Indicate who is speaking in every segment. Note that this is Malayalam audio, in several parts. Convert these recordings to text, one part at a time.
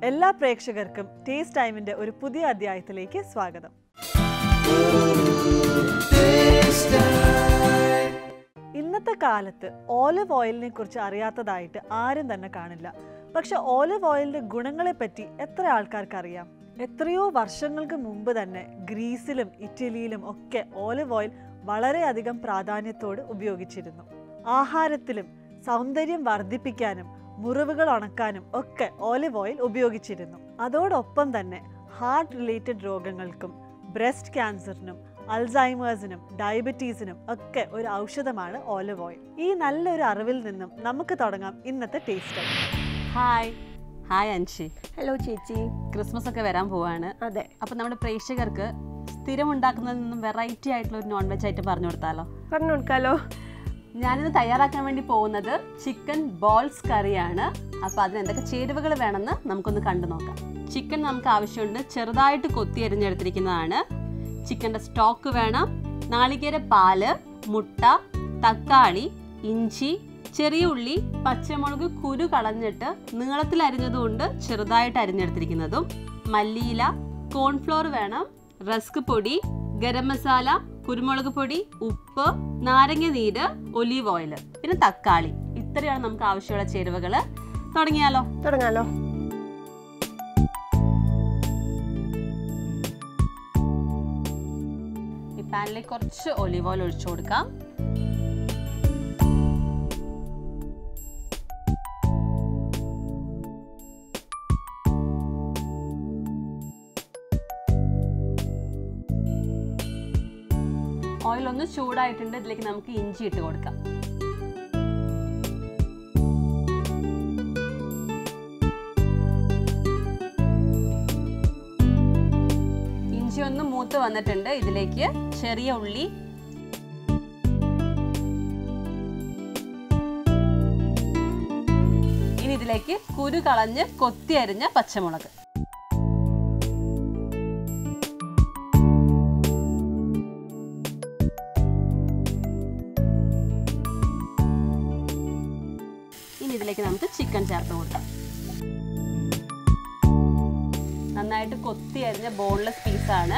Speaker 1: എല്ലാ പ്രേക്ഷകർക്കും ടേസ്റ്റ് ടൈമിന്റെ ഒരു പുതിയ അധ്യായത്തിലേക്ക് സ്വാഗതം ഇന്നത്തെ കാലത്ത് ഓലിവ് ഓയിലിനെ കുറിച്ച് അറിയാത്തതായിട്ട് ആരും തന്നെ കാണില്ല പക്ഷെ ഓലിവ് ഓയിലിന്റെ ഗുണങ്ങളെ പറ്റി എത്ര ആൾക്കാർക്ക് അറിയാം എത്രയോ വർഷങ്ങൾക്ക് മുമ്പ് തന്നെ ഗ്രീസിലും ഇറ്റലിയിലും ഒക്കെ ഓലിവ് ഓയിൽ വളരെയധികം പ്രാധാന്യത്തോട് ഉപയോഗിച്ചിരുന്നു ആഹാരത്തിലും സൗന്ദര്യം വർദ്ധിപ്പിക്കാനും മുറിവുകൾ ഉണക്കാനും ഒക്കെ ഓലിവ് ഓയിൽ ഉപയോഗിച്ചിരുന്നു അതോടൊപ്പം തന്നെ ഹാർട്ട് റിലേറ്റഡ് രോഗങ്ങൾക്കും ബ്രസ്റ്റ് ക്യാൻസറിനും അൾസൈമേഴ്സിനും ഡയബറ്റീസിനും ഒക്കെ ഒരു ഔഷധമാണ് ഓലിവ് ഓയിൽ ഈ നല്ലൊരു അറിവിൽ നിന്നും നമുക്ക് തുടങ്ങാം ഇന്നത്തെ taste
Speaker 2: hi hi Anshi
Speaker 3: hello ചേച്ചി
Speaker 2: ക്രിസ്മസ് ഒക്കെ വരാൻ പോവാണ്
Speaker 3: അതെ
Speaker 2: അപ്പം നമ്മുടെ പ്രേക്ഷകർക്ക് സ്ഥിരം ഉണ്ടാക്കുന്നതിൽ നിന്നും വെറൈറ്റി ആയിട്ടുള്ള ഒരു നോൺ വെജ് ഐറ്റം പറഞ്ഞു കൊടുത്താലോ
Speaker 3: പറഞ്ഞു കൊടുക്കാലോ
Speaker 2: ഞാനിത് തയ്യാറാക്കാൻ വേണ്ടി പോകുന്നത് ചിക്കൻ ബോൾസ് കറിയാണ് അപ്പോൾ അതിന് എന്തൊക്കെ ചേരുവകൾ വേണമെന്ന് നമുക്കൊന്ന് കണ്ടു നോക്കാം ചിക്കൻ നമുക്ക് ആവശ്യമുണ്ട് ചെറുതായിട്ട് കൊത്തി അരിഞ്ഞെടുത്തിരിക്കുന്നതാണ് ചിക്കൻ്റെ സ്റ്റോക്ക് വേണം നാളികേര പാല് മുട്ട തക്കാളി ഇഞ്ചി ചെറിയ ഉള്ളി പച്ചമുളക് കുരു കളഞ്ഞിട്ട് നീളത്തിൽ അരിഞ്ഞതുകൊണ്ട് ചെറുതായിട്ട് അരിഞ്ഞെടുത്തിരിക്കുന്നതും മല്ലിയില കോൺഫ്ലോർ വേണം റസ്ക് പൊടി ഗരം മസാല കുരുമുളക് പൊടി ഉപ്പ് നാരങ്ങ നീര് ഒലീവ് ഓയിൽ പിന്നെ തക്കാളി ഇത്രയാണ് നമുക്ക് ആവശ്യമുള്ള ചേരുവകൾ തുടങ്ങിയാലോ
Speaker 3: തുടങ്ങാലോ
Speaker 2: ഈ പാനിലേക്ക് കുറച്ച് ഒലീവ് ഓയിൽ ഒഴിച്ചു കൊടുക്കാം ഓയിൽ ഒന്ന് ചൂടായിട്ടുണ്ട് ഇതിലേക്ക് നമുക്ക് ഇഞ്ചി ഇട്ട് കൊടുക്കാം ഇഞ്ചി ഒന്ന് മൂത്ത് വന്നിട്ടുണ്ട് ഇതിലേക്ക് ചെറിയ ഉള്ളി ഇനി ഇതിലേക്ക് കുരു കളഞ്ഞ് കൊത്തി അരിഞ്ഞ പച്ചമുളക് ഇനി ഇതിലേക്ക് നമുക്ക് ചിക്കൻ ചേർത്ത് കൊടുക്കാം നന്നായിട്ട് കൊത്തി അരിഞ്ഞ ബോൺലെസ് പീസാണ്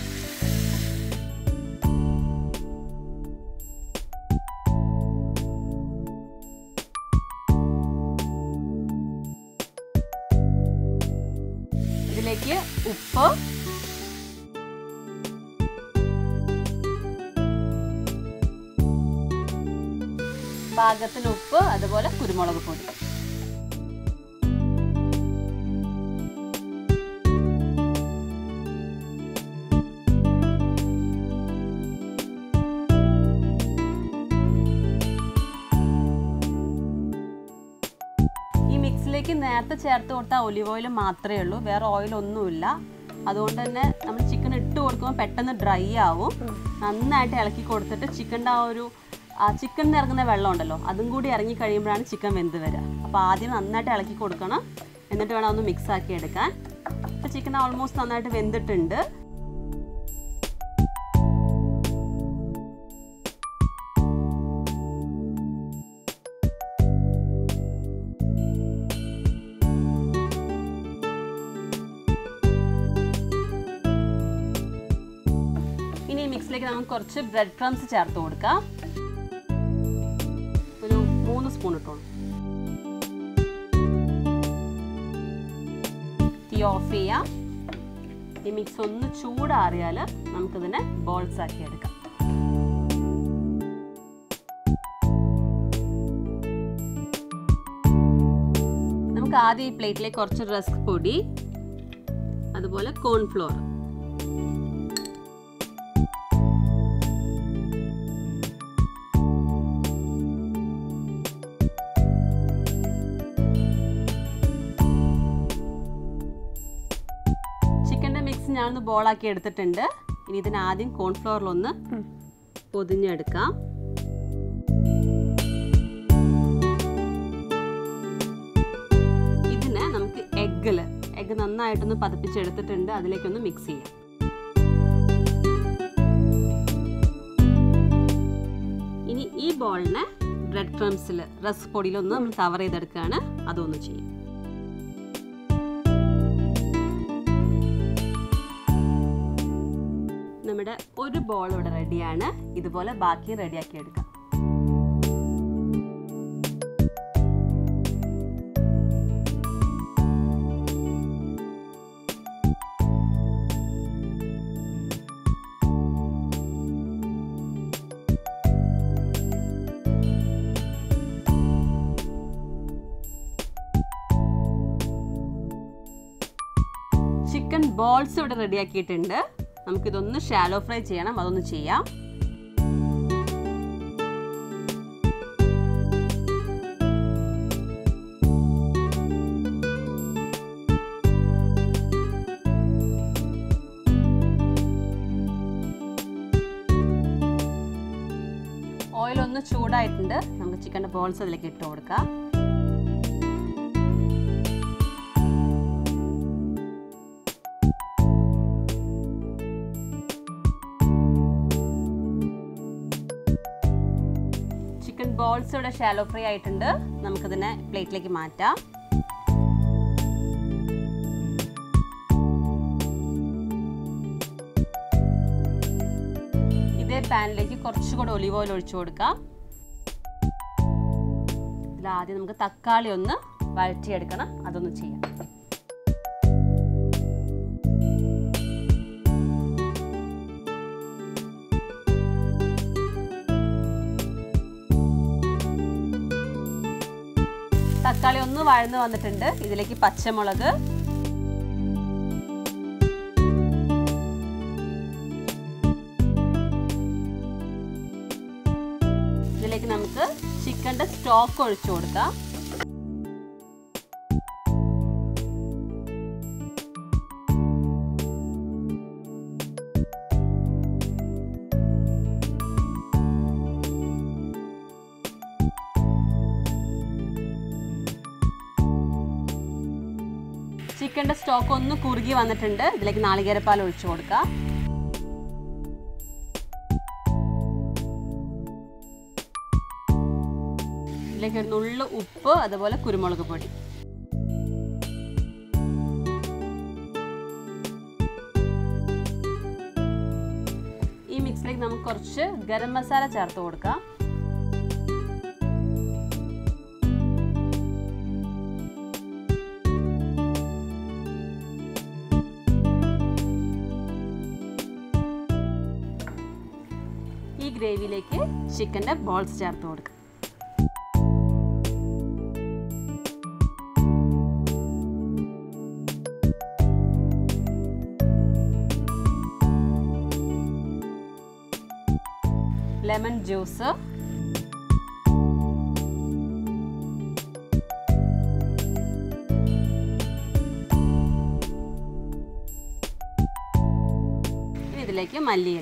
Speaker 2: ഇതിലേക്ക് ഉപ്പ് പാകത്തിന് ഉപ്പ് അതുപോലെ കുരുമുളക് പൊടി ഈ മിക്സിലേക്ക് നേരത്തെ ചേർത്ത് കൊടുത്ത ഒലിവ് ഓയിൽ മാത്രമേ ഉള്ളൂ വേറെ ഓയിൽ ഒന്നുമില്ല അതുകൊണ്ട് തന്നെ നമ്മൾ ചിക്കൻ ഇട്ട് കൊടുക്കുമ്പോൾ പെട്ടെന്ന് ഡ്രൈ ആവും നന്നായിട്ട് ഇളക്കി കൊടുത്തിട്ട് ചിക്കൻ്റെ ആ ഒരു ആ ചിക്കനിൽ ഇറങ്ങുന്ന വെള്ളം ഉണ്ടല്ലോ അതും കൂടി ഇറങ്ങി കഴിയുമ്പോഴാണ് ചിക്കൻ വെന്ത് വരിക അപ്പോൾ ആദ്യം നന്നായിട്ട് ഇളക്കി കൊടുക്കണം എന്നിട്ട് വേണം ഒന്ന് മിക്സ് ആക്കി എടുക്കാൻ ഇപ്പോൾ ചിക്കൻ ഓൾമോസ്റ്റ് നന്നായിട്ട് വെന്തിട്ടുണ്ട് ഇനി ഈ മിക്സിലേക്ക് നമുക്ക് കുറച്ച് ബ്രെഡ് ക്രംസ് ചേർത്ത് കൊടുക്കാം ഒരു മൂന്ന് സ്പൂൺ ഇട്ടോളൂ തീ ഓഫ് ചെയ്യാം ഈ മിക്സ് ഒന്ന് ചൂടാറിയാൽ നമുക്കിതിനെ ബോൾസ് ആക്കി എടുക്കാം നമുക്ക് ആദ്യം ഈ പ്ലേറ്റിലേക്ക് കുറച്ച് റസ്ക് പൊടി അതുപോലെ കോൺഫ്ലോർ ചിക്കൻ്റെ മിക്സ് ഞാനൊന്ന് ബോളാക്കി എടുത്തിട്ടുണ്ട് ഇനി ഇതിന് ആദ്യം കോൺഫ്ലോറിലൊന്ന് പൊതിഞ്ഞെടുക്കാം ഇതിന് നമുക്ക് എഗ്ഗിൽ എഗ്ഗ് നന്നായിട്ടൊന്ന് പതിപ്പിച്ചെടുത്തിട്ടുണ്ട് അതിലേക്കൊന്ന് മിക്സ് ചെയ്യാം ഇനി ഈ ബോളിനെ ബ്രെഡ് ക്രംസിൽ റസ് പൊടിയിലൊന്ന് നമ്മൾ കവർ ചെയ്തെടുക്കുകയാണ് അതൊന്ന് ചെയ്യും നമ്മുടെ ഒരു ബോൾ ഇവിടെ റെഡിയാണ് ഇതുപോലെ ബാക്കി റെഡിയാക്കി എടുക്കാം ചിക്കൻ ബോൾസ് ഇവിടെ റെഡിയാക്കിയിട്ടുണ്ട് നമുക്കിതൊന്ന് ഷാലോ ഫ്രൈ ചെയ്യണം അതൊന്ന് ചെയ്യാം ഓയിൽ ഒന്ന് ചൂടായിട്ടുണ്ട് നമുക്ക് ചിക്കൻ്റെ ബോൾസ് അതിലേക്ക് ഇട്ട് കൊടുക്കാം ചിക്കൻ ബോൾസ് ഇവിടെ ഷാലോ ഫ്രൈ ആയിട്ടുണ്ട് നമുക്കതിനെ പ്ലേറ്റിലേക്ക് മാറ്റാം ഇതേ പാനിലേക്ക് കുറച്ചുകൂടെ ഒലിവ് ഓയിൽ ഒഴിച്ചു കൊടുക്കാം ഇതിലാദ്യം നമുക്ക് തക്കാളി ഒന്ന് വഴറ്റിയെടുക്കണം അതൊന്ന് ചെയ്യാം തക്കാളി ഒന്ന് വഴന്ന് വന്നിട്ടുണ്ട് ഇതിലേക്ക് പച്ചമുളക് ഇതിലേക്ക് നമുക്ക് ചിക്കൻ്റെ സ്റ്റോക്ക് ഒഴിച്ചു കൊടുക്കാം ചിക്കൻ്റെ സ്റ്റോക്ക് ഒന്ന് കുറുകി വന്നിട്ടുണ്ട് ഇതിലേക്ക് നാളികേരപ്പാൽ ഒഴിച്ചു കൊടുക്കാം ഇതിലേക്ക് ഒരു നുള്ളു ഉപ്പ് അതുപോലെ കുരുമുളക് പൊടി ഈ മിക്സിലേക്ക് നമുക്ക് കുറച്ച് ഗരം മസാല ചേർത്ത് കൊടുക്കാം ഈ ഗ്രേവിയിലേക്ക് ചിക്കൻ്റെ ബോൾസ് ചേർത്ത് കൊടുക്കാം ലെമൺ ജ്യൂസ് ഇനി ഇതിലേക്ക് മല്ലിയില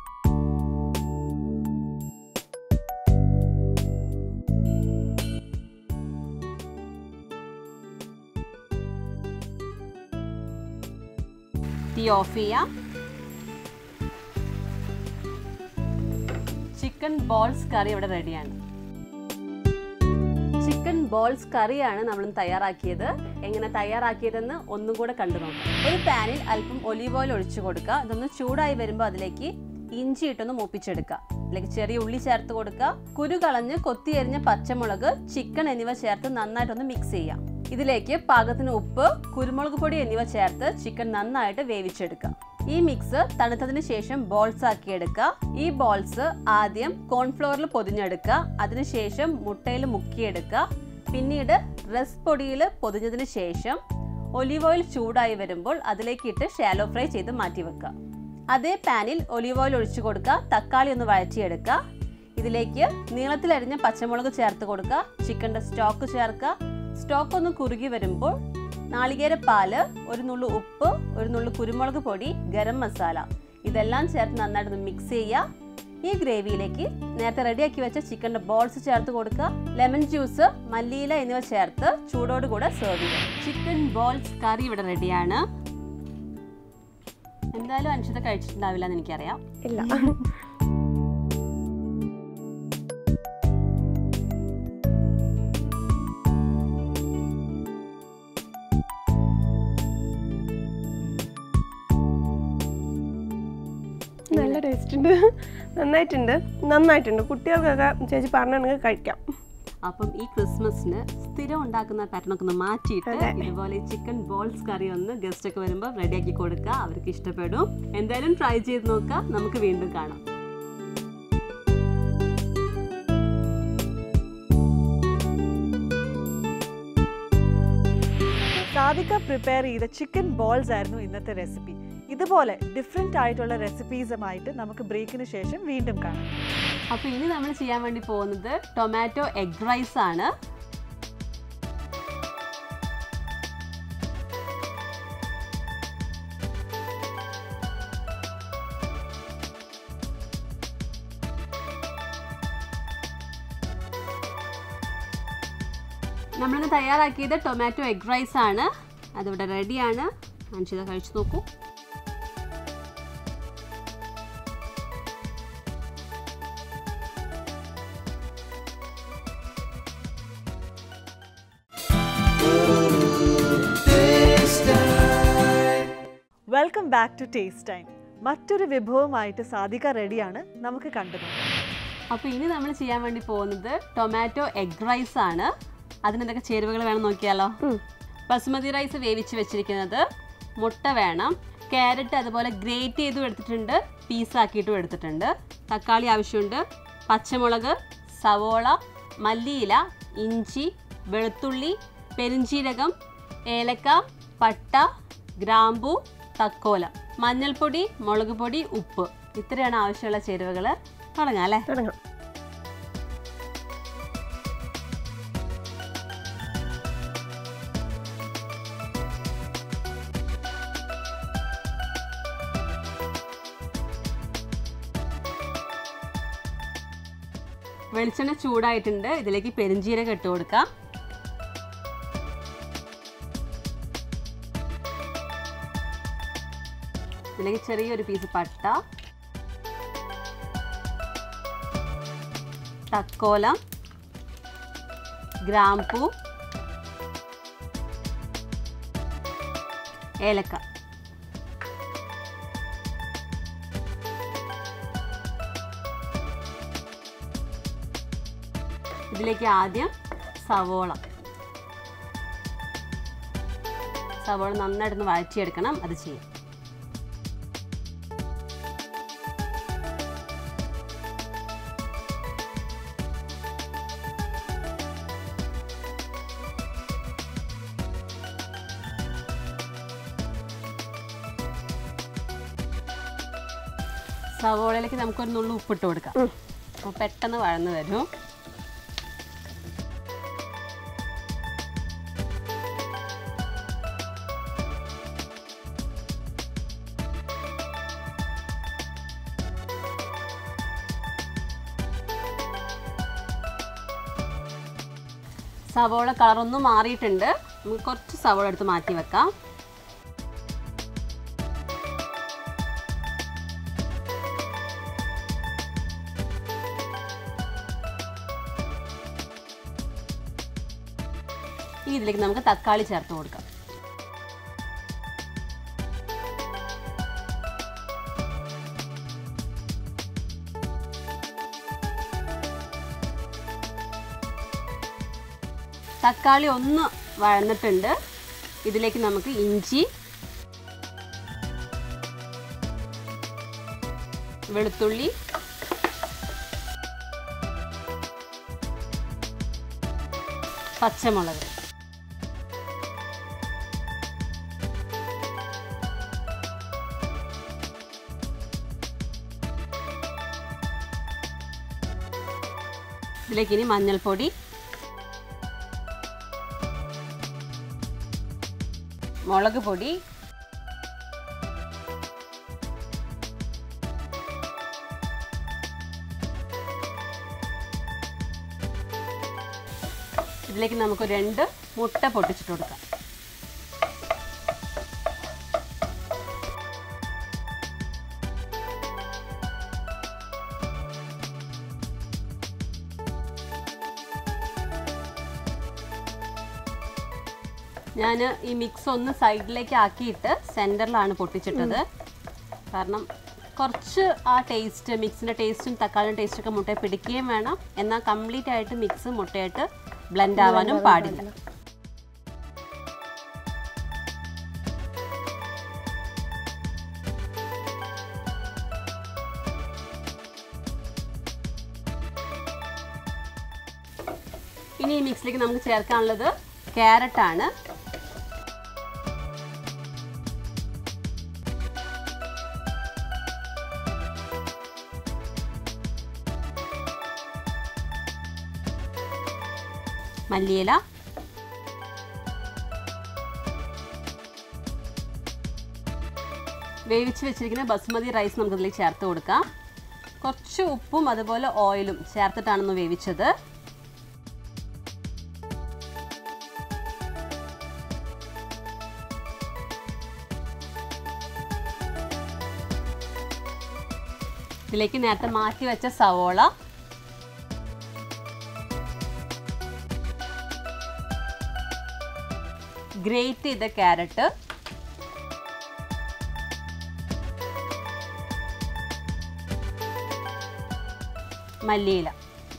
Speaker 2: തീ ഓഫ് ചെയ്യാം ചിക്കൻ ബോൾസ് കറി ഇവിടെ റെഡിയാണ് ചിക്കൻ ബോൾസ് കറിയാണ് നമ്മൾ തയ്യാറാക്കിയത് എങ്ങനെ തയ്യാറാക്കിയതെന്ന് ഒന്നും കൂടെ കണ്ടു നോക്കാം ഒരു പാനിൽ അല്പം ഒലീവ് ഓയിൽ ഒഴിച്ചു കൊടുക്കുക ഇതൊന്ന് ചൂടായി വരുമ്പോൾ അതിലേക്ക് ഇഞ്ചി ഇട്ടൊന്ന് മൂപ്പിച്ചെടുക്കുക അതിലേക്ക് ചെറിയ ഉള്ളി ചേർത്ത് കൊടുക്കുക കുരു കളഞ്ഞ് കൊത്തിയരിഞ്ഞ പച്ചമുളക് ചിക്കൻ എന്നിവ ചേർത്ത് നന്നായിട്ടൊന്ന് മിക്സ് ചെയ്യാം ഇതിലേക്ക് പാകത്തിന് ഉപ്പ് കുരുമുളക് പൊടി എന്നിവ ചേർത്ത് ചിക്കൻ നന്നായിട്ട് വേവിച്ചെടുക്കുക ഈ മിക്സ് തണുത്തതിന് ശേഷം ബോൾസ് ആക്കി എടുക്കുക ഈ ബോൾസ് ആദ്യം കോൺഫ്ലോറിൽ പൊതിഞ്ഞെടുക്കുക അതിനുശേഷം മുട്ടയിൽ മുക്കിയെടുക്കുക പിന്നീട് റസ് പൊടിയിൽ പൊതിഞ്ഞതിന് ശേഷം ഒലിവ് ഓയിൽ ചൂടായി വരുമ്പോൾ അതിലേക്ക് ഇട്ട് ഷാലോ ഫ്രൈ ചെയ്ത് മാറ്റി വെക്കുക അതേ പാനിൽ ഒലിവ് ഓയിൽ ഒഴിച്ചു കൊടുക്കുക തക്കാളി ഒന്ന് വഴറ്റിയെടുക്കുക ഇതിലേക്ക് നീളത്തിലരിഞ്ഞ പച്ചമുളക് ചേർത്ത് കൊടുക്കുക ചിക്കൻ്റെ സ്റ്റോക്ക് ചേർക്കുക സ്റ്റോക്ക് ഒന്ന് കുറുകി വരുമ്പോൾ നാളികേര പാല് ഒരു നുള്ളു ഉപ്പ് ഒരു നുള്ളു കുരുമുളക് പൊടി ഗരം മസാല ഇതെല്ലാം ചേർത്ത് നന്നായിട്ട് മിക്സ് ചെയ്യുക ഈ ഗ്രേവിയിലേക്ക് നേരത്തെ റെഡിയാക്കി വെച്ച ചിക്കൻ്റെ ബോൾസ് ചേർത്ത് കൊടുക്കുക ലെമൺ ജ്യൂസ് മല്ലിയില എന്നിവ ചേർത്ത് ചൂടോടുകൂടെ സെർവ് ചെയ്യുക ചിക്കൻ ബോൾസ് കറി ഇവിടെ റെഡിയാണ് എന്തായാലും അനുഷിത കഴിച്ചിട്ടുണ്ടാവില്ല എന്ന് എനിക്കറിയാം
Speaker 3: ഇല്ല നല്ല ടേസ്റ്റ് ഉണ്ട് നന്നായിട്ടുണ്ട് നന്നായിട്ടുണ്ട് കുട്ടികൾക്കൊക്കെ ചേച്ചി പറഞ്ഞിട്ടുണ്ടെങ്കിൽ കഴിക്കാം
Speaker 2: അപ്പം ഈ ക്രിസ്മസിന് സ്ഥിരം ഉണ്ടാക്കുന്ന പാറ്റേൺ ഒക്കെ ഒന്ന് മാറ്റിയിട്ട്
Speaker 3: അതെ.
Speaker 2: ഇതുപോലെ ചിക്കൻ ബോൾസ് കറി ഒന്ന് ഗസ്റ്റ് ഒക്കെ വരുമ്പോൾ റെഡിയാക്കി കൊടുക്കുക അവർക്ക് ഇഷ്ടപ്പെടും എന്തായാലും ട്രൈ ചെയ്ത് നോക്കുക നമുക്ക് വീണ്ടും കാണാം
Speaker 1: സാധിക പ്രിപ്പയർ ചെയ്ത ചിക്കൻ ബോൾസ് ആയിരുന്നു ഇന്നത്തെ റെസിപ്പി ഇതുപോലെ ഡിഫറെൻ്റ് ആയിട്ടുള്ള റെസിപ്പീസുമായിട്ട് നമുക്ക് ബ്രേക്കിന് ശേഷം വീണ്ടും കാണാം
Speaker 2: അപ്പോൾ ഇനി നമ്മൾ ചെയ്യാൻ വേണ്ടി പോകുന്നത് ടൊമാറ്റോ എഗ് റൈസ് ആണ് നമ്മളിന്ന് തയ്യാറാക്കിയത് ടൊമാറ്റോ എഗ് റൈസ് ആണ് അതിവിടെ റെഡിയാണ് അൻഷിത കഴിച്ചു നോക്കൂ
Speaker 1: welcome back to taste time മറ്റൊരു വിഭവമായിട്ട് സാധിക റെഡിയാണ് നമുക്ക് കണ്ടു നോക്കാം
Speaker 2: അപ്പോൾ ഇനി നമ്മൾ ചെയ്യാൻ വേണ്ടി പോകുന്നത് ടൊമാറ്റോ എഗ് റൈസ് ആണ് അതിനെന്തൊക്കെ ചേരുവകൾ വേണം നോക്കിയാലോ ബസുമതി റൈസ് വേവിച്ച് വെച്ചിരിക്കുന്നത് മുട്ട വേണം ക്യാരറ്റ് അതുപോലെ ഗ്രേറ്റ് ചെയ്തും എടുത്തിട്ടുണ്ട് പീസാക്കിയിട്ടും എടുത്തിട്ടുണ്ട് തക്കാളി ആവശ്യമുണ്ട് പച്ചമുളക് സവോള മല്ലിയില ഇഞ്ചി വെളുത്തുള്ളി പെരിഞ്ചീരകം ഏലക്ക പട്ട ഗ്രാമ്പു തക്കോല മഞ്ഞൾപ്പൊടി മുളക് പൊടി ഉപ്പ് ഇത്രയാണ് ആവശ്യമുള്ള ചേരുവകൾ തുടങ്ങാം അല്ലേ
Speaker 3: തുടങ്ങാം
Speaker 2: വെളിച്ചെണ്ണ ചൂടായിട്ടുണ്ട് ഇതിലേക്ക് പെരിഞ്ചീരകം ഇട്ട് കൊടുക്കാം ഇതിലേക്ക് ചെറിയൊരു പീസ് പട്ട തക്കോല ഗ്രാമ്പൂ ഏലക്ക ഇതിലേക്ക് ആദ്യം സവോള സവോള നന്നായിട്ടൊന്ന് വഴറ്റിയെടുക്കണം അത് ചെയ്യും സവോളയിലേക്ക് നമുക്കൊരു നുള്ളു ഉപ്പിട്ട് കൊടുക്കാം അപ്പോൾ പെട്ടെന്ന് വഴന്ന് വരും സവോള കളറൊന്നും മാറിയിട്ടുണ്ട് നമുക്ക് കുറച്ച് സവോള എടുത്ത് മാറ്റി വെക്കാം ഇനി ഇതിലേക്ക് നമുക്ക് തക്കാളി ചേർത്ത് കൊടുക്കാം തക്കാളി ഒന്ന് വഴന്നിട്ടുണ്ട് ഇതിലേക്ക് നമുക്ക് ഇഞ്ചി വെളുത്തുള്ളി പച്ചമുളക് ഇതിലേക്ക് ഇനി മഞ്ഞൾപ്പൊടി മുളക് പൊടി ഇതിലേക്ക് നമുക്ക് രണ്ട് മുട്ട പൊട്ടിച്ചിട്ട് കൊടുക്കാം ഞാൻ ഈ മിക്സ് ഒന്ന് സൈഡിലേക്ക് ആക്കിയിട്ട് സെൻറ്ററിലാണ് പൊട്ടിച്ചിട്ടത് കാരണം കുറച്ച് കുറച്ച് ആ ടേസ്റ്റ് മിക്സിൻ്റെ ടേസ്റ്റും തക്കാളിയുടെ ടേസ്റ്റൊക്കെ മുട്ടയെ പിടിക്കുകയും വേണം എന്നാൽ കംപ്ലീറ്റ് ആയിട്ട് മിക്സ് മുട്ടയായിട്ട് ബ്ലെൻഡ് ആവാനും പാടില്ല ഇനി ഈ മിക്സിലേക്ക് നമുക്ക് ചേർക്കാനുള്ളത് ക്യാരറ്റ് ആണ് മല്ലിയില വേവിച്ച് വെച്ചിരിക്കുന്ന ബസുമതി റൈസ് നമുക്കതിലേക്ക് ചേർത്ത് കൊടുക്കാം കുറച്ച് ഉപ്പും അതുപോലെ ഓയിലും ചേർത്തിട്ടാണെന്ന് വേവിച്ചത് ഇതിലേക്ക് നേരത്തെ മാറ്റി വെച്ച സവോള ഗ്രേറ്റ് ചെയ്ത ക്യാരറ്റ് മല്ലിയില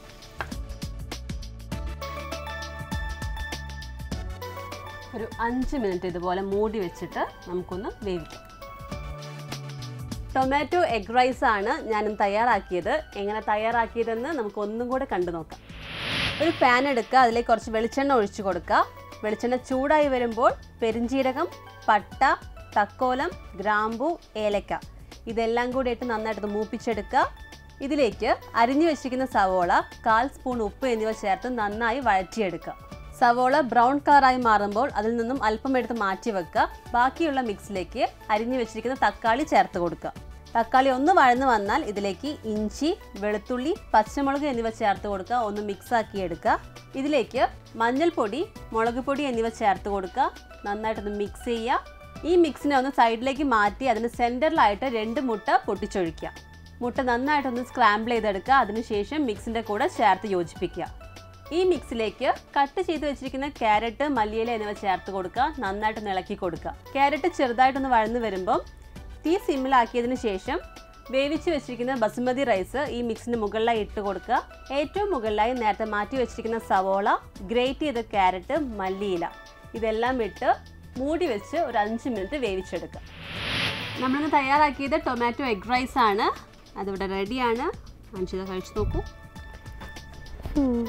Speaker 2: ഒരു അഞ്ച് മിനിറ്റ് ഇതുപോലെ മൂടി വെച്ചിട്ട് നമുക്കൊന്ന് വേവിക്കാം ടൊമാറ്റോ എഗ് റൈസ് ആണ് ഞാനും തയ്യാറാക്കിയത് എങ്ങനെ തയ്യാറാക്കിയതെന്ന് നമുക്ക് ഒന്നും കൂടെ കണ്ടു നോക്കാം ഒരു പാൻ എടുക്കുക അതിലേക്ക് കുറച്ച് വെളിച്ചെണ്ണ ഒഴിച്ചു കൊടുക്കുക വെളിച്ചെണ്ണ ചൂടായി വരുമ്പോൾ പെരിഞ്ചീരകം പട്ട തക്കോലം ഗ്രാമ്പു ഏലക്ക ഇതെല്ലാം കൂടി ഇട്ട് നന്നായിട്ട് മൂപ്പിച്ചെടുക്കുക ഇതിലേക്ക് അരിഞ്ഞു വെച്ചിരിക്കുന്ന സവോള കാൽ സ്പൂൺ ഉപ്പ് എന്നിവ ചേർത്ത് നന്നായി വഴറ്റിയെടുക്കുക സവോള ബ്രൗൺ കളറായി മാറുമ്പോൾ അതിൽ നിന്നും അല്പം എടുത്ത് മാറ്റി വെക്കുക ബാക്കിയുള്ള മിക്സിലേക്ക് അരിഞ്ഞു വെച്ചിരിക്കുന്ന തക്കാളി ചേർത്ത് കൊടുക്കുക തക്കാളി ഒന്ന് വഴന്ന് വന്നാൽ ഇതിലേക്ക് ഇഞ്ചി വെളുത്തുള്ളി പച്ചമുളക് എന്നിവ ചേർത്ത് കൊടുക്കുക ഒന്ന് മിക്സ് ആക്കി എടുക്കുക ഇതിലേക്ക് മഞ്ഞൾപ്പൊടി മുളക് പൊടി എന്നിവ ചേർത്ത് കൊടുക്കുക നന്നായിട്ടൊന്ന് മിക്സ് ചെയ്യുക ഈ മിക്സിനെ ഒന്ന് സൈഡിലേക്ക് മാറ്റി അതിന് സെൻറ്ററിലായിട്ട് രണ്ട് മുട്ട പൊട്ടിച്ചൊഴിക്കുക മുട്ട നന്നായിട്ടൊന്ന് സ്ക്രാമ്പിൾ ചെയ്തെടുക്കുക അതിനുശേഷം മിക്സിൻ്റെ കൂടെ ചേർത്ത് യോജിപ്പിക്കുക ഈ മിക്സിലേക്ക് കട്ട് ചെയ്ത് വെച്ചിരിക്കുന്ന ക്യാരറ്റ് മല്ലിയില എന്നിവ ചേർത്ത് കൊടുക്കുക നന്നായിട്ട് ഇളക്കി കൊടുക്കുക ക്യാരറ്റ് ചെറുതായിട്ടൊന്ന് വഴന്നു വരുമ്പം തീ സിമ്മിലാക്കിയതിന് ശേഷം വേവിച്ച് വെച്ചിരിക്കുന്ന ബസുമതി റൈസ് ഈ മിക്സിന് മുകളിലായി ഇട്ട് കൊടുക്കുക ഏറ്റവും മുകളിലായി നേരത്തെ മാറ്റി വെച്ചിരിക്കുന്ന സവോള ഗ്രേറ്റ് ചെയ്ത ക്യാരറ്റ് മല്ലിയില ഇതെല്ലാം ഇട്ട് മൂടി വെച്ച് ഒരു അഞ്ച് മിനിറ്റ് വേവിച്ചെടുക്കുക നമ്മളിന്ന് തയ്യാറാക്കിയത് ടൊമാറ്റോ എഗ് റൈസ് ആണ് അതിവിടെ റെഡിയാണ് അഞ്ചിത കഴിച്ചു നോക്കൂ
Speaker 3: ഉം.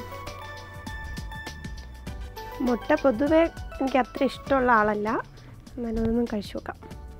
Speaker 3: മുട്ട പൊതുവെ എനിക്ക് അത്ര ഇഷ്ടമുള്ള ആളല്ല എന്നാലും അതൊന്നും കഴിച്ചു നോക്കാം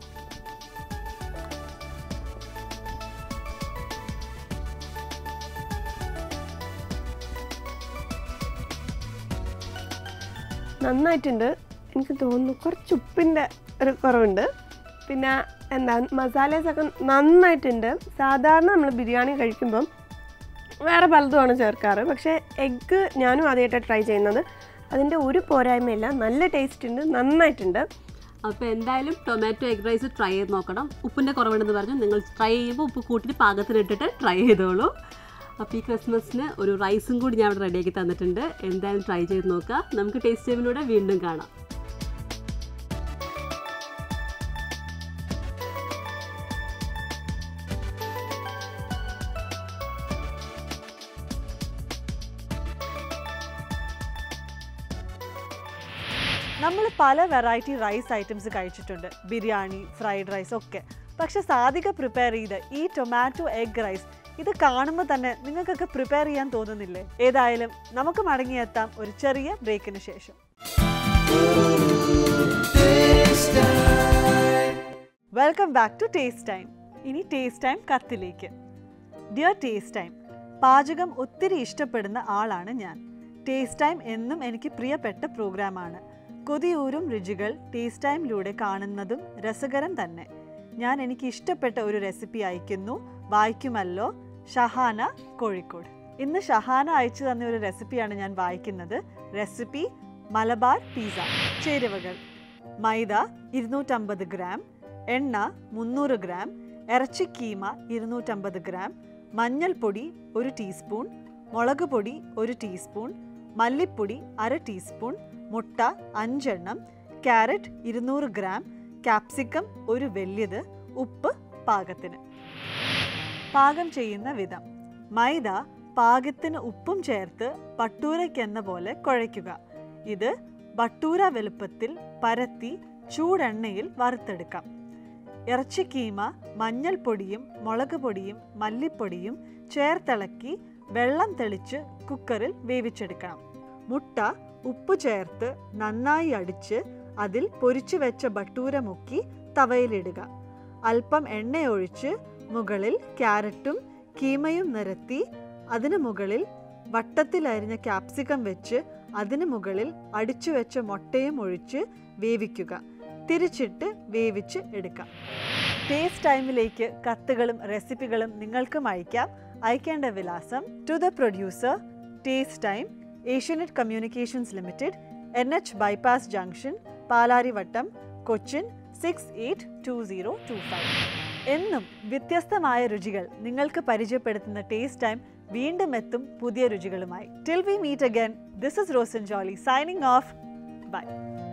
Speaker 3: നന്നായിട്ടുണ്ട് എനിക്ക് തോന്നുന്നു കുറച്ച് ഉപ്പിൻ്റെ ഒരു കുറവുണ്ട് പിന്നെ എന്താ മസാലേസൊക്കെ നന്നായിട്ടുണ്ട് സാധാരണ നമ്മൾ ബിരിയാണി കഴിക്കുമ്പം വേറെ പലതുമാണ് ചേർക്കാറ് പക്ഷേ എഗ്ഗ് ഞാനും ആദ്യമായിട്ടാണ് ട്രൈ ചെയ്യുന്നത് അതിൻ്റെ ഒരു പോരായ്മയില്ല നല്ല ടേസ്റ്റ് ഉണ്ട് നന്നായിട്ടുണ്ട്
Speaker 2: അപ്പോൾ എന്തായാലും ടൊമാറ്റോ എഗ് റൈസ് ട്രൈ ചെയ്ത് നോക്കണം ഉപ്പിൻ്റെ കുറവുണ്ടെന്ന് പറഞ്ഞു നിങ്ങൾ ട്രൈ ചെയ്യുമ്പോൾ ഉപ്പ് കൂട്ടിയിട്ട് പാകത്തിന് ഇട്ടിട്ട് ട്രൈ ചെയ്തോളൂ അപ്പോൾ ഈ ക്രിസ്മസിന് ഒരു റൈസും കൂടി ഞാൻ ഇവിടെ റെഡിയാക്കി തന്നിട്ടുണ്ട് എന്തായാലും ട്രൈ ചെയ്ത് നോക്കുക നമുക്ക് ടേസ്റ്റ് ടൈമിലൂടെ വീണ്ടും കാണാം
Speaker 1: നമ്മൾ പല വെറൈറ്റി റൈസ് ഐറ്റംസ് കഴിച്ചിട്ടുണ്ട് ബിരിയാണി ഫ്രൈഡ് റൈസ് ഒക്കെ പക്ഷെ സാധിക പ്രിപ്പയർ ചെയ്ത ഈ ടൊമാറ്റോ എഗ് റൈസ് ഇത് കാണുമ്പോൾ തന്നെ നിങ്ങൾക്കൊക്കെ പ്രിപ്പയർ ചെയ്യാൻ തോന്നുന്നില്ലേ ഏതായാലും നമുക്ക് മടങ്ങിയെത്താം ഒരു ചെറിയ ബ്രേക്കിന് ശേഷം welcome back to taste time ഇനി ടേസ്റ്റ് ടൈം കത്തിലേക്ക് ഡിയർ ടേസ്റ്റ് ടൈം പാചകം ഒത്തിരി ഇഷ്ടപ്പെടുന്ന ആളാണ് ഞാൻ ടേസ്റ്റ് ടൈം എന്നും എനിക്ക് പ്രിയപ്പെട്ട പ്രോഗ്രാമാണ് കൊതിയൂരും രുചികൾ ടേസ്റ്റ് ടൈമിലൂടെ കാണുന്നതും രസകരം തന്നെ ഞാൻ എനിക്ക് ഇഷ്ടപ്പെട്ട ഒരു റെസിപ്പി അയക്കുന്നു വായിക്കുമല്ലോ ഷഹാന കോഴിക്കോട് ഇന്ന് ഷഹാന അയച്ചു തന്ന ഒരു റെസിപ്പിയാണ് ഞാൻ വായിക്കുന്നത് റെസിപ്പി മലബാർ പിസ്സ ചേരുവകൾ മൈദ ഇരുന്നൂറ്റമ്പത് ഗ്രാം എണ്ണ മുന്നൂറ് ഗ്രാം ഇറച്ചി കീമ ഇരുന്നൂറ്റമ്പത് ഗ്രാം മഞ്ഞൾപ്പൊടി ഒരു ടീസ്പൂൺ മുളക് പൊടി ഒരു ടീസ്പൂൺ മല്ലിപ്പൊടി അര ടീസ്പൂൺ മുട്ട അഞ്ചെണ്ണം ക്യാരറ്റ് ഇരുന്നൂറ് ഗ്രാം ക്യാപ്സിക്കം ഒരു വലിയത് ഉപ്പ് പാകത്തിന് പാകം ചെയ്യുന്ന വിധം മൈദ പാകത്തിന് ഉപ്പും ചേർത്ത് ബട്ടൂരയ്ക്കെന്ന പോലെ കുഴയ്ക്കുക ഇത് ബട്ടൂര വലുപ്പത്തിൽ പരത്തി ചൂടെണ്ണയിൽ വറുത്തെടുക്കാം ഇറച്ചി കീമ മഞ്ഞൾപ്പൊടിയും മുളക് പൊടിയും മല്ലിപ്പൊടിയും ചേർത്തിളക്കി വെള്ളം തെളിച്ച് കുക്കറിൽ വേവിച്ചെടുക്കണം മുട്ട ഉപ്പ് ചേർത്ത് നന്നായി അടിച്ച് അതിൽ പൊരിച്ചു വെച്ച ബട്ടൂര മുക്കി തവയിലിടുക അല്പം എണ്ണയൊഴിച്ച് മുകളിൽ ക്യാരറ്റും കീമയും നിരത്തി അതിനു മുകളിൽ വട്ടത്തിലരിഞ്ഞ ക്യാപ്സിക്കം വെച്ച് അതിനു മുകളിൽ അടിച്ചു വെച്ച മുട്ടയും ഒഴിച്ച് വേവിക്കുക തിരിച്ചിട്ട് വേവിച്ച് എടുക്കാം ടേസ്റ്റ് ടൈമിലേക്ക് കത്തുകളും റെസിപ്പികളും നിങ്ങൾക്കും അയക്കാം അയക്കേണ്ട വിലാസം to the producer taste time Asianet communications limited N H bypass junction Palarivattom Cochin six eight two zero two five എന്നും വ്യത്യസ്തമായ രുചികൾ നിങ്ങൾക്ക് പരിചയപ്പെടുത്തുന്ന ടേസ്റ്റ് ടൈം വീണ്ടും എത്തും പുതിയ രുചികളുമായി till we meet again this is Rosen Jolly signing off by